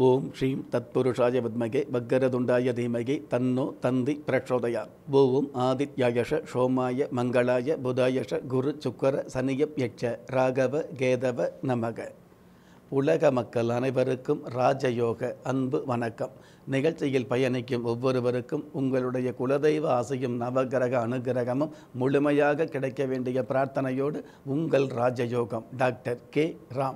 ஓம் ஸ்ரீம் தத்புருஷாய வித்மகே பக்கரதுண்டாய தீமகே தன்னோ தந்தி பிரச்சோதயா ஓம் ஆதித்யாயஷ சோமாய மங்களாய புதாயஷ குரு சுக்கர சனியப் யட்ச ராகவ கேதவ நமக உலக மக்கள் அனைவருக்கும் ராஜயோக அன்பு வணக்கம் நிகழ்ச்சியில் பயணிக்கும் ஒவ்வொருவருக்கும் உங்களுடைய குலதெய்வ ஆசையும் நவகிரக அனுகிரகமும் முழுமையாக கிடைக்க வேண்டிய பிரார்த்தனையோடு உங்கள் ராஜயோகம் டாக்டர் கே ராம்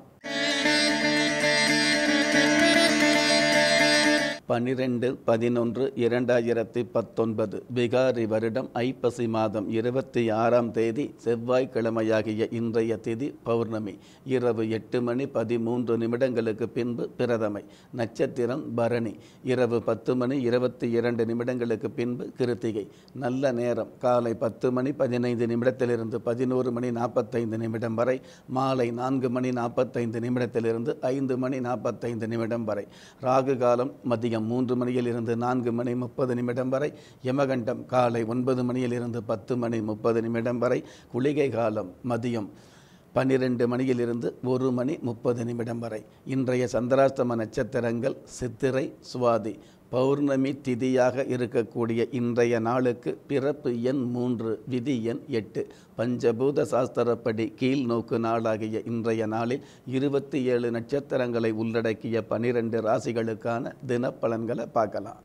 பனிரெண்டு பதினொன்று இரண்டாயிரத்தி பத்தொன்பது பிகாரி வருடம் ஐப்பசி மாதம் இருபத்தி ஆறாம் தேதி செவ்வாய்க்கிழமையாகிய இன்றைய திதி பௌர்ணமி இரவு எட்டு மணி பதிமூன்று நிமிடங்களுக்கு பின்பு பிரதமை நட்சத்திரம் பரணி இரவு பத்து மணி இருபத்தி இரண்டு நிமிடங்களுக்கு பின்பு கிருத்திகை நல்ல நேரம் காலை பத்து மணி பதினைந்து நிமிடத்திலிருந்து பதினோரு மணி நாற்பத்தைந்து நிமிடம் வரை மாலை நான்கு மணி நாற்பத்தைந்து நிமிடத்திலிருந்து ஐந்து மணி நாற்பத்தைந்து நிமிடம் வரை ராகு காலம் மதியம் மூன்று மணியிலிருந்து நான்கு மணி முப்பது நிமிடம் வரை யமகண்டம் காலை ஒன்பது மணியிலிருந்து பத்து மணி முப்பது நிமிடம் வரை குளிகை காலம் மதியம் பன்னிரெண்டு மணியிலிருந்து ஒரு மணி முப்பது நிமிடம் வரை இன்றைய சந்திராஷ்டம நட்சத்திரங்கள் சித்திரை சுவாதி பௌர்ணமி திதியாக இருக்கக்கூடிய இன்றைய நாளுக்கு பிறப்பு எண் மூன்று விதி எண் எட்டு பஞ்சபூத சாஸ்திரப்படி கீழ் நோக்கு நாளாகிய இன்றைய நாளில் இருபத்தி ஏழு நட்சத்திரங்களை உள்ளடக்கிய பனிரெண்டு ராசிகளுக்கான தினப்பலன்களை பார்க்கலாம்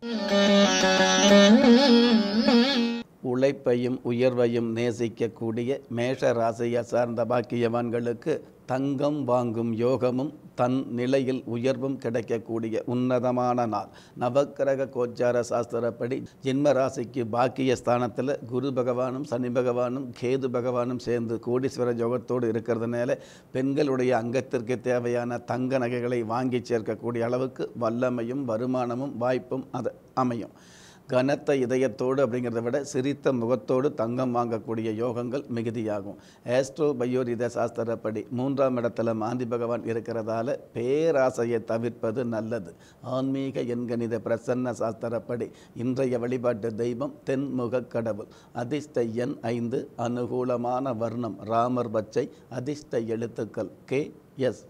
உழைப்பையும் உயர்வையும் நேசிக்கக்கூடிய மேஷ ராசியை சார்ந்த பாக்கியவான்களுக்கு தங்கம் வாங்கும் யோகமும் தன் நிலையில் உயர்வும் கிடைக்கக்கூடிய உன்னதமான நாள் நவக்கிரக கோச்சார சாஸ்திரப்படி ஜென்ம ராசிக்கு பாக்கிய ஸ்தானத்தில் குரு பகவானும் சனி பகவானும் கேது பகவானும் சேர்ந்து கோடீஸ்வர யோகத்தோடு இருக்கிறதுனால பெண்களுடைய அங்கத்திற்கு தேவையான தங்க நகைகளை வாங்கி சேர்க்கக்கூடிய அளவுக்கு வல்லமையும் வருமானமும் வாய்ப்பும் அது அமையும் கனத்த இதயத்தோடு அப்படிங்கிறத விட சிரித்த முகத்தோடு தங்கம் வாங்கக்கூடிய யோகங்கள் மிகுதியாகும் ஆஸ்ட்ரோ பயோரித சாஸ்திரப்படி மூன்றாம் இடத்துல மாந்தி பகவான் இருக்கிறதால பேராசையை தவிர்ப்பது நல்லது ஆன்மீக எண்கணித பிரசன்ன சாஸ்திரப்படி இன்றைய வழிபாட்டு தெய்வம் தென்முக கடவுள் அதிர்ஷ்ட எண் ஐந்து அனுகூலமான வர்ணம் ராமர் பச்சை அதிர்ஷ்ட எழுத்துக்கள் கே எஸ்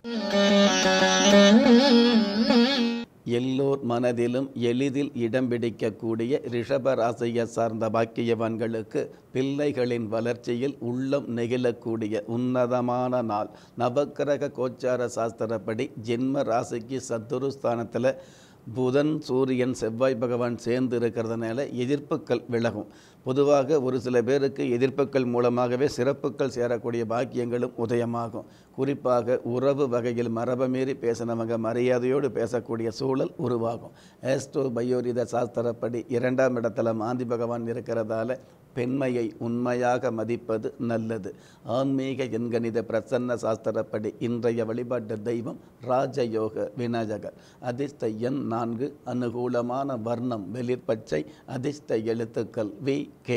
எல்லோர் மனதிலும் எளிதில் இடம் பிடிக்கக்கூடிய ரிஷப ராசியை சார்ந்த பாக்கியவான்களுக்கு பிள்ளைகளின் வளர்ச்சியில் உள்ளம் நெகிழக்கூடிய உன்னதமான நாள் நவக்கிரக கோச்சார சாஸ்திரப்படி ஜென்ம ராசிக்கு சத்துருஸ்தானத்தில் புதன் சூரியன் செவ்வாய் பகவான் சேர்ந்து இருக்கிறதுனால எதிர்ப்புகள் விலகும் பொதுவாக ஒரு சில பேருக்கு எதிர்ப்புகள் மூலமாகவே சிறப்புகள் சேரக்கூடிய பாக்கியங்களும் உதயமாகும் குறிப்பாக உறவு வகையில் மரபமீறி பேசினவங்க மரியாதையோடு பேசக்கூடிய சூழல் உருவாகும் ஏஸ்ட்ரோ பயோரித சாஸ்திரப்படி இரண்டாம் இடத்துல மாந்தி பகவான் இருக்கிறதால பெண்மையை உண்மையாக மதிப்பது நல்லது ஆன்மீக எண்கணித பிரசன்ன சாஸ்திரப்படி இன்றைய வழிபாட்டு தெய்வம் ராஜயோக விநாயகர் அதிர்ஷ்ட எண் நான்கு அனுகூலமான வர்ணம் வெளிர்பச்சை அதிர்ஷ்ட எழுத்துக்கள் வி கே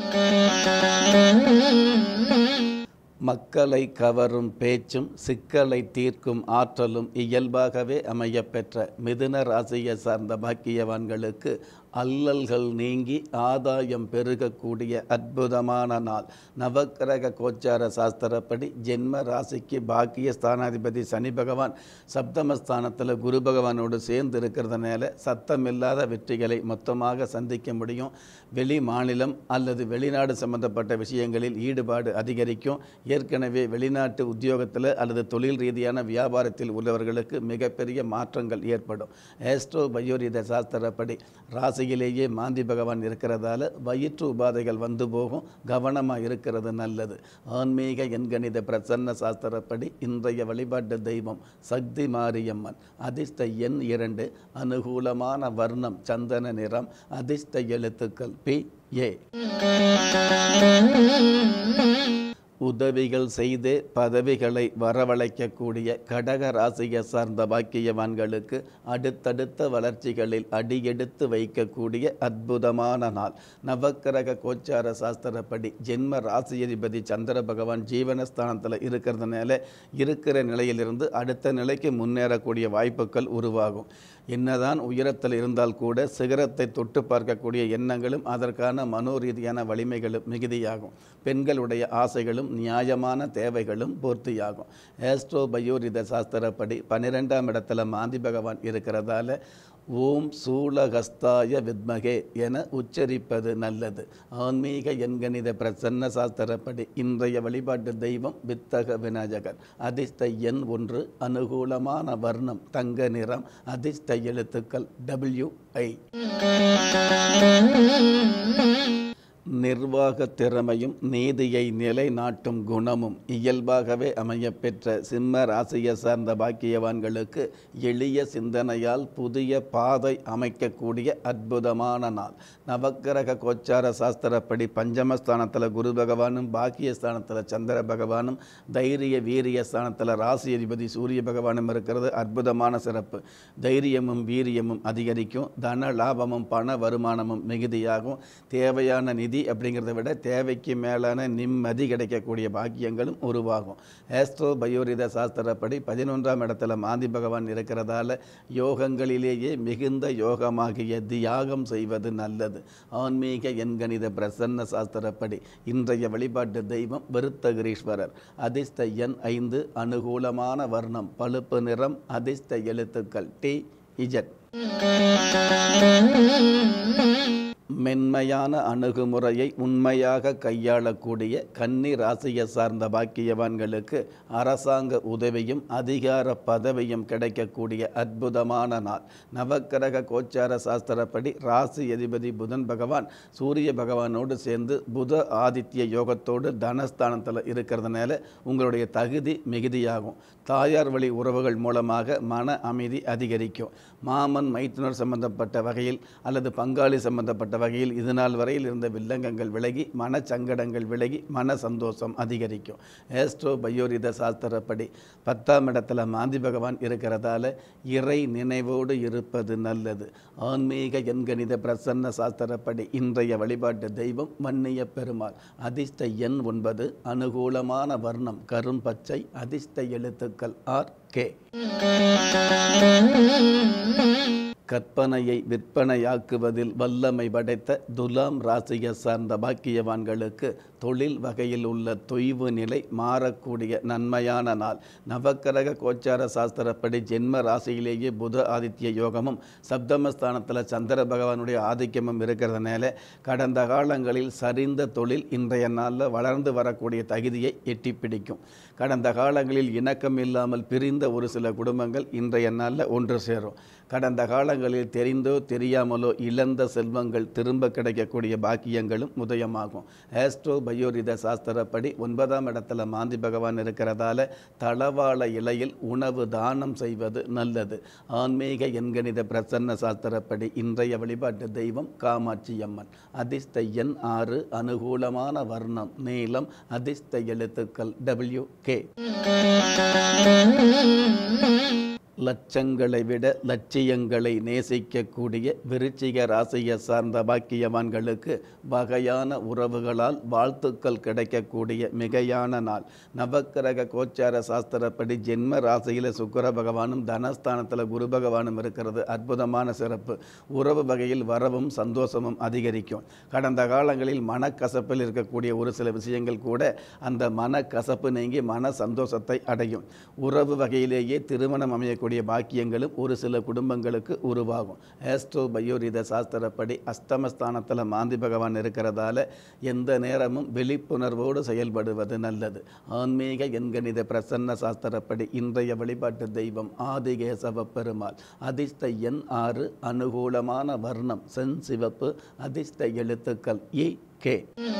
மக்களை கவரும் பேச்சும் சிக்கலை தீர்க்கும் ஆற்றலும் இயல்பாகவே அமையப்பெற்ற மிதுன ராசியை சார்ந்த பாக்கியவான்களுக்கு அல்லல்கள் நீங்கி ஆதாயம் பெருகக்கூடிய அற்புதமான நாள் நவக்கிரக கோச்சார சாஸ்திரப்படி ஜென்ம ராசிக்கு பாக்கிய ஸ்தானாதிபதி சனி பகவான் சப்தமஸ்தானத்தில் குரு பகவானோடு சேர்ந்து இருக்கிறதுனால சத்தமில்லாத வெற்றிகளை மொத்தமாக சந்திக்க முடியும் வெளி மாநிலம் அல்லது வெளிநாடு சம்பந்தப்பட்ட விஷயங்களில் ஈடுபாடு அதிகரிக்கும் ஏற்கனவே வெளிநாட்டு உத்தியோகத்தில் அல்லது தொழில் ரீதியான வியாபாரத்தில் உள்ளவர்களுக்கு மிகப்பெரிய மாற்றங்கள் ஏற்படும் ஏஸ்ட்ரோ பயோரித சாஸ்திரப்படி ராசியிலேயே மாந்தி பகவான் இருக்கிறதால வயிற்று உபாதைகள் வந்து போகும் கவனமாக இருக்கிறது நல்லது ஆன்மீக எண்கணித பிரசன்ன சாஸ்திரப்படி இன்றைய வழிபாட்டு தெய்வம் சக்தி மாரியம்மன் அதிர்ஷ்ட எண் இரண்டு அனுகூலமான வர்ணம் சந்தன நிறம் அதிர்ஷ்ட எழுத்துக்கள் பி ஏ உதவிகள் செய்து பதவிகளை வரவழைக்கக்கூடிய கடக ராசியை சார்ந்த பாக்கியவான்களுக்கு அடுத்தடுத்த வளர்ச்சிகளில் அடியெடுத்து வைக்கக்கூடிய அற்புதமான நாள் நவக்கிரக கோச்சார சாஸ்திரப்படி ஜென்ம ராசியதிபதி சந்திர பகவான் ஜீவனஸ்தானத்தில் இருக்கிறதுனால இருக்கிற நிலையிலிருந்து அடுத்த நிலைக்கு முன்னேறக்கூடிய வாய்ப்புகள் உருவாகும் என்னதான் உயரத்தில் இருந்தால் கூட சிகரத்தை தொட்டு பார்க்கக்கூடிய எண்ணங்களும் அதற்கான மனோரீதியான வலிமைகளும் மிகுதியாகும் பெண்களுடைய ஆசைகளும் நியாயமான தேவைகளும் பூர்த்தியாகும் ஏஸ்ட்ரோ பயோரித சாஸ்திரப்படி பன்னிரெண்டாம் இடத்துல மாந்தி பகவான் இருக்கிறதால ஓம் சூலகஸ்தாய வித்மகே என உச்சரிப்பது நல்லது ஆன்மீக எண்கணித பிரசன்ன சாஸ்திரப்படி இன்றைய வழிபாட்டு தெய்வம் வித்தக விநாயகர் அதிர்ஷ்ட எண் ஒன்று அனுகூலமான வர்ணம் தங்க நிறம் அதிர்ஷ்ட எழுத்துக்கள் டபிள்யூ ஐ நிர்வாக திறமையும் நீதியை நிலைநாட்டும் குணமும் இயல்பாகவே அமையப்பெற்ற சிம்ம ராசியை சார்ந்த பாக்கியவான்களுக்கு எளிய சிந்தனையால் புதிய பாதை அமைக்கக்கூடிய அற்புதமான நாள் நவக்கிரக கோச்சார சாஸ்திரப்படி பஞ்சமஸ்தானத்தில் குரு பகவானும் பாக்கியஸ்தானத்தில் சந்திர பகவானும் தைரிய வீரிய ஸ்தானத்தில் ராசி அதிபதி சூரிய பகவானும் இருக்கிறது அற்புதமான சிறப்பு தைரியமும் வீரியமும் அதிகரிக்கும் தன லாபமும் பண வருமானமும் மிகுதியாகும் தேவையான நிதி அப்படிங்கிறத விட தேவைக்கு மேலான நிம்மதி கிடைக்கக்கூடிய பாக்கியங்களும் உருவாகும் ஆஸ்ட்ரோ பயோரித சாஸ்திரப்படி பதினொன்றாம் இடத்துல மாந்தி பகவான் இருக்கிறதால யோகங்களிலேயே மிகுந்த யோகமாகிய தியாகம் செய்வது நல்லது ஆன்மீக எண்கணித பிரசன்ன சாஸ்திரப்படி இன்றைய வழிபாட்டு தெய்வம் விருத்தகிரீஸ்வரர் அதிர்ஷ்ட எண் ஐந்து அனுகூலமான வர்ணம் பழுப்பு நிறம் அதிர்ஷ்ட எழுத்துக்கள் டி இஜட் மென்மையான அணுகுமுறையை உண்மையாக கையாளக்கூடிய கன்னி ராசியை சார்ந்த பாக்கியவான்களுக்கு அரசாங்க உதவியும் அதிகார பதவியும் கிடைக்கக்கூடிய அற்புதமான நாள் நவக்கிரக கோச்சார சாஸ்திரப்படி ராசி அதிபதி புதன் பகவான் சூரிய பகவானோடு சேர்ந்து புத ஆதித்ய யோகத்தோடு தனஸ்தானத்தில் இருக்கிறதுனால உங்களுடைய தகுதி மிகுதியாகும் தாயார் வழி உறவுகள் மூலமாக மன அமைதி அதிகரிக்கும் மாமன் மைத்துனர் சம்பந்தப்பட்ட வகையில் அல்லது பங்காளி சம்பந்தப்பட்ட வகையில் இது நாள் வரையில் இருந்த வில்லங்கங்கள் விலகி மனச்சங்கடங்கள் விலகி மன சந்தோஷம் அதிகரிக்கும் ஏஸ்ட்ரோ பயோரித சாஸ்திரப்படி பத்தாம் இடத்துல மாந்தி பகவான் இருக்கிறதால இறை நினைவோடு இருப்பது நல்லது ஆன்மீக எண்கணித பிரசன்ன சாஸ்திரப்படி இன்றைய வழிபாட்டு தெய்வம் மன்னிய பெருமாள் அதிர்ஷ்ட எண் ஒன்பது அனுகூலமான வர்ணம் கரும் பச்சை அதிர்ஷ்ட எழுத்துக்கள் ஆர் கே கற்பனையை விற்பனையாக்குவதில் வல்லமை படைத்த துலாம் ராசியை சார்ந்த பாக்கியவான்களுக்கு தொழில் வகையில் உள்ள தொய்வு நிலை மாறக்கூடிய நன்மையான நாள் நவக்கிரக கோச்சார சாஸ்திரப்படி ஜென்ம ராசியிலேயே புத ஆதித்ய யோகமும் சப்தமஸ்தானத்தில் சந்திர பகவானுடைய ஆதிக்கமும் இருக்கிறதுனால கடந்த காலங்களில் சரிந்த தொழில் இன்றைய நாளில் வளர்ந்து வரக்கூடிய தகுதியை எட்டி பிடிக்கும் கடந்த காலங்களில் இணக்கம் இல்லாமல் பிரிந்த ஒரு சில குடும்பங்கள் இன்றைய நாளில் ஒன்று சேரும் கடந்த காலங்களில் தெரிந்தோ தெரியாமலோ இழந்த செல்வங்கள் திரும்ப கிடைக்கக்கூடிய பாக்கியங்களும் உதயமாகும் ஆஸ்ட்ரோ பயோரித சாஸ்திரப்படி ஒன்பதாம் இடத்துல மாந்தி பகவான் இருக்கிறதால தளவாழ இலையில் உணவு தானம் செய்வது நல்லது ஆன்மீக எண்கணித பிரசன்ன சாஸ்திரப்படி இன்றைய வழிபாட்டு தெய்வம் காமாட்சி அம்மன் அதிர்ஷ்ட எண் ஆறு அனுகூலமான வர்ணம் நீளம் அதிர்ஷ்ட எழுத்துக்கள் டபிள்யூ கே லட்சங்களை விட லட்சியங்களை நேசிக்கக்கூடிய விருச்சிக ராசியை சார்ந்த பாக்கியவான்களுக்கு வகையான உறவுகளால் வாழ்த்துக்கள் கிடைக்கக்கூடிய மிகையான நாள் நவக்கிரக கோச்சார சாஸ்திரப்படி ஜென்ம ராசியில் சுக்கர பகவானும் தனஸ்தானத்தில் குரு பகவானும் இருக்கிறது அற்புதமான சிறப்பு உறவு வகையில் வரவும் சந்தோஷமும் அதிகரிக்கும் கடந்த காலங்களில் மனக்கசப்பில் இருக்கக்கூடிய ஒரு சில விஷயங்கள் கூட அந்த மனக்கசப்பு நீங்கி மன சந்தோஷத்தை அடையும் உறவு வகையிலேயே திருமணம் அமையக்கூடிய பாக்கியங்களும் ஒரு சில குடும்பங்களுக்கு உருவாகும் ஆஸ்ட்ரோ பயோரித சாஸ்திரப்படி அஷ்டமஸ்தானத்தில் மாந்தி பகவான் இருக்கிறதால எந்த நேரமும் விழிப்புணர்வோடு செயல்படுவது நல்லது ஆன்மீக எண்கணித பிரசன்ன சாஸ்திரப்படி இன்றைய வழிபாட்டு தெய்வம் ஆதிகேசவ பெருமாள் அதிர்ஷ்ட எண் ஆறு அனுகூலமான வர்ணம் சென் சிவப்பு அதிர்ஷ்ட எழுத்துக்கள் இ கே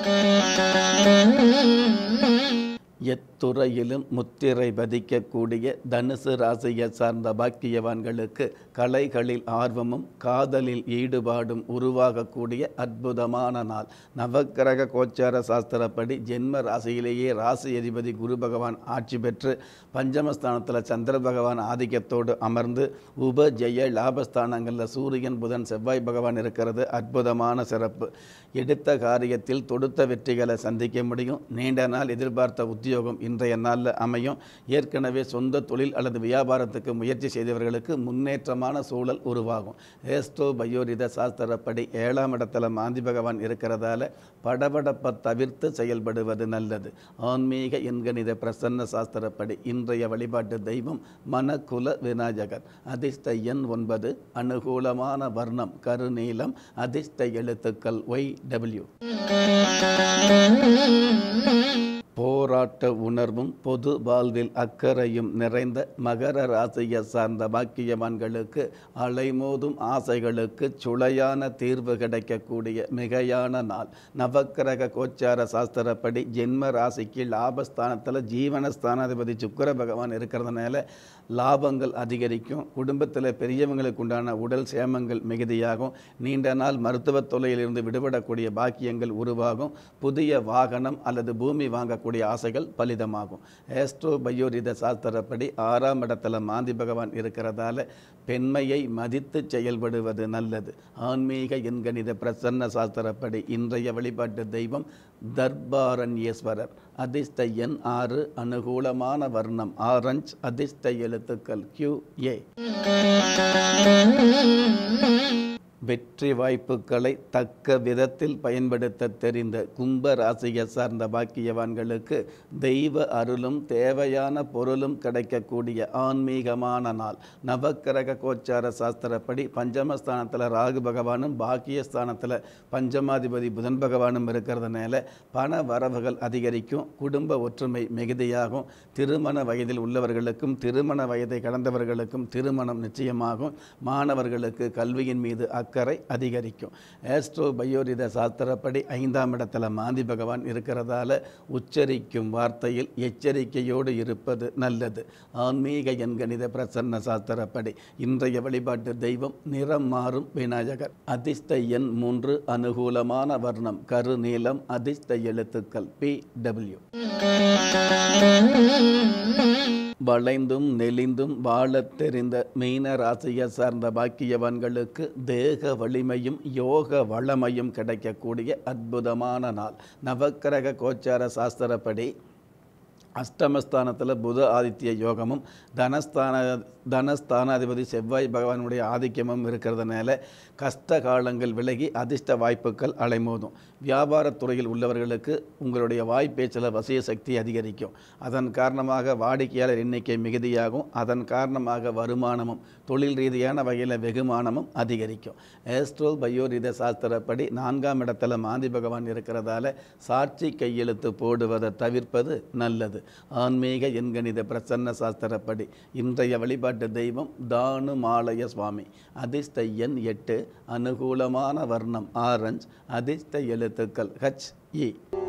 எத்துறையிலும் முத்திரை பதிக்கக்கூடிய தனுசு ராசியை சார்ந்த பாக்கியவான்களுக்கு கலைகளில் ஆர்வமும் காதலில் ஈடுபாடும் உருவாகக்கூடிய அற்புதமான நாள் நவக்கிரக கோச்சார சாஸ்திரப்படி ஜென்ம ராசியிலேயே ராசி அதிபதி குரு பகவான் ஆட்சி பெற்று பஞ்சமஸ்தானத்தில் சந்திர பகவான் ஆதிக்கத்தோடு அமர்ந்து உப ஜெய லாபஸ்தானங்களில் சூரியன் புதன் செவ்வாய் பகவான் இருக்கிறது அற்புதமான சிறப்பு எடுத்த காரியத்தில் தொடுத்த வெற்றிகளை சந்திக்க முடியும் நீண்ட நாள் எதிர்பார்த்த உத்தியோக ராஜயோகம் இன்றைய நாளில் அமையும் ஏற்கனவே சொந்த தொழில் அல்லது வியாபாரத்துக்கு முயற்சி செய்தவர்களுக்கு முன்னேற்றமான சூழல் உருவாகும் ஏஸ்ட்ரோ பயோரித சாஸ்திரப்படி ஏழாம் இடத்துல மாந்தி பகவான் இருக்கிறதால படபடப்பை தவிர்த்து செயல்படுவது நல்லது ஆன்மீக எண்கணித பிரசன்ன சாஸ்திரப்படி இன்றைய வழிபாட்டு தெய்வம் மனக்குல விநாயகர் அதிர்ஷ்ட எண் ஒன்பது அனுகூலமான வர்ணம் கருநீலம் அதிர்ஷ்ட எழுத்துக்கள் ஒய் டபிள்யூ போராட்ட உணர்வும் பொது வாழ்வில் அக்கறையும் நிறைந்த மகர ராசியை சார்ந்த பாக்கியவான்களுக்கு அலைமோதும் ஆசைகளுக்கு சுளையான தீர்வு கிடைக்கக்கூடிய மிகையான நாள் நவக்கிரக கோச்சார சாஸ்திரப்படி ஜென்ம ராசிக்கு லாபஸ்தானத்தில் ஜீவனஸ்தானாதிபதி சுக்கர பகவான் இருக்கிறதுனால லாபங்கள் அதிகரிக்கும் குடும்பத்தில் பெரியவங்களுக்கு உண்டான உடல் சேமங்கள் மிகுதியாகும் நீண்ட நாள் மருத்துவ தொல்லையிலிருந்து விடுபடக்கூடிய பாக்கியங்கள் உருவாகும் புதிய வாகனம் அல்லது பூமி வாங்கக்கூடிய ஆசைகள் பலிதமாகும் ஏஸ்ட்ரோ பயோரித சாஸ்திரப்படி ஆறாம் இடத்துல மாந்தி பகவான் இருக்கிறதால பெண்மையை மதித்து செயல்படுவது நல்லது ஆன்மீக எண்கணித பிரசன்ன சாஸ்திரப்படி இன்றைய வழிபாட்டு தெய்வம் தர்பாரண்யேஸ்வரர் அதிர்ஷ்ட எண் ஆறு அனுகூலமான வர்ணம் ஆரஞ்ச் அதிர்ஷ்ட எழுத்துக்கள் கியூ ஏ வெற்றி வாய்ப்புகளை தக்க விதத்தில் பயன்படுத்த தெரிந்த கும்ப ராசியை சார்ந்த பாக்கியவான்களுக்கு தெய்வ அருளும் தேவையான பொருளும் கிடைக்கக்கூடிய ஆன்மீகமான நாள் நவக்கிரக கோச்சார சாஸ்திரப்படி பஞ்சமஸ்தானத்தில் ராகு பகவானும் பாக்கியஸ்தானத்தில் பஞ்சமாதிபதி புதன் பகவானும் இருக்கிறதுனால பண வரவுகள் அதிகரிக்கும் குடும்ப ஒற்றுமை மிகுதியாகும் திருமண வயதில் உள்ளவர்களுக்கும் திருமண வயதை கடந்தவர்களுக்கும் திருமணம் நிச்சயமாகும் மாணவர்களுக்கு கல்வியின் மீது அக்கறை அதிகரிக்கும் ஆஸ்ட்ரோ பயோரித சாஸ்திரப்படி ஐந்தாம் இடத்துல மாந்தி பகவான் இருக்கிறதால உச்சரிக்கும் வார்த்தையில் எச்சரிக்கையோடு இருப்பது நல்லது ஆன்மீக எண்கணித பிரசன்ன சாஸ்திரப்படி இன்றைய வழிபாட்டு தெய்வம் நிறம் மாறும் விநாயகர் அதிர்ஷ்ட எண் மூன்று அனுகூலமான வர்ணம் கருநீலம் அதிர்ஷ்ட எழுத்துக்கள் பி டபிள்யூ வளைந்தும் நெளிந்தும் வாழத் தெரிந்த மீன ராசியை சார்ந்த பாக்கியவான்களுக்கு தேக வலிமையும் யோக வளமையும் கிடைக்கக்கூடிய அற்புதமான நாள் நவக்கிரக கோச்சார சாஸ்திரப்படி அஷ்டமஸ்தானத்தில் புத ஆதித்ய யோகமும் தனஸ்தான தனஸ்தானாதிபதி செவ்வாய் பகவானுடைய ஆதிக்கமும் இருக்கிறதுனால கஷ்ட காலங்கள் விலகி அதிர்ஷ்ட வாய்ப்புகள் அலைமோதும் வியாபாரத்துறையில் உள்ளவர்களுக்கு உங்களுடைய வாய்ப்பேச்சில் வசிய சக்தி அதிகரிக்கும் அதன் காரணமாக வாடிக்கையாளர் எண்ணிக்கை மிகுதியாகும் அதன் காரணமாக வருமானமும் தொழில் ரீதியான வகையில் வெகுமானமும் அதிகரிக்கும் ஏஸ்ட்ரோ பயோரித சாஸ்திரப்படி நான்காம் இடத்துல மாந்தி பகவான் இருக்கிறதால சாட்சி கையெழுத்து போடுவதை தவிர்ப்பது நல்லது ஆன்மீக எண்கணித பிரசன்ன சாஸ்திரப்படி இன்றைய வழிபாட்டு தெய்வம் தானு மாலய சுவாமி அதிர்ஷ்ட எண் எட்டு அனுகூலமான வர்ணம் ஆரஞ்ச் அதிர்ஷ்ட எழுத்துக்கள் ஹச் இ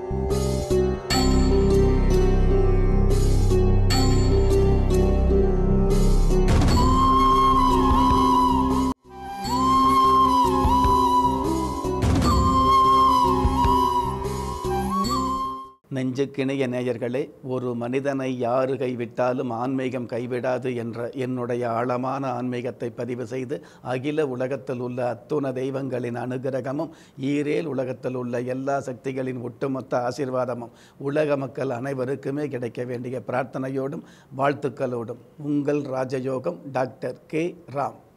நெஞ்சுக்கிணைய நேயர்களே ஒரு மனிதனை யாரு கைவிட்டாலும் ஆன்மீகம் கைவிடாது என்ற என்னுடைய ஆழமான ஆன்மீகத்தை பதிவு செய்து அகில உலகத்தில் உள்ள அத்துண தெய்வங்களின் அனுகிரகமும் ஈரேல் உலகத்தில் உள்ள எல்லா சக்திகளின் ஒட்டுமொத்த ஆசீர்வாதமும் உலக மக்கள் அனைவருக்குமே கிடைக்க வேண்டிய பிரார்த்தனையோடும் வாழ்த்துக்களோடும் உங்கள் ராஜயோகம் டாக்டர் கே ராம்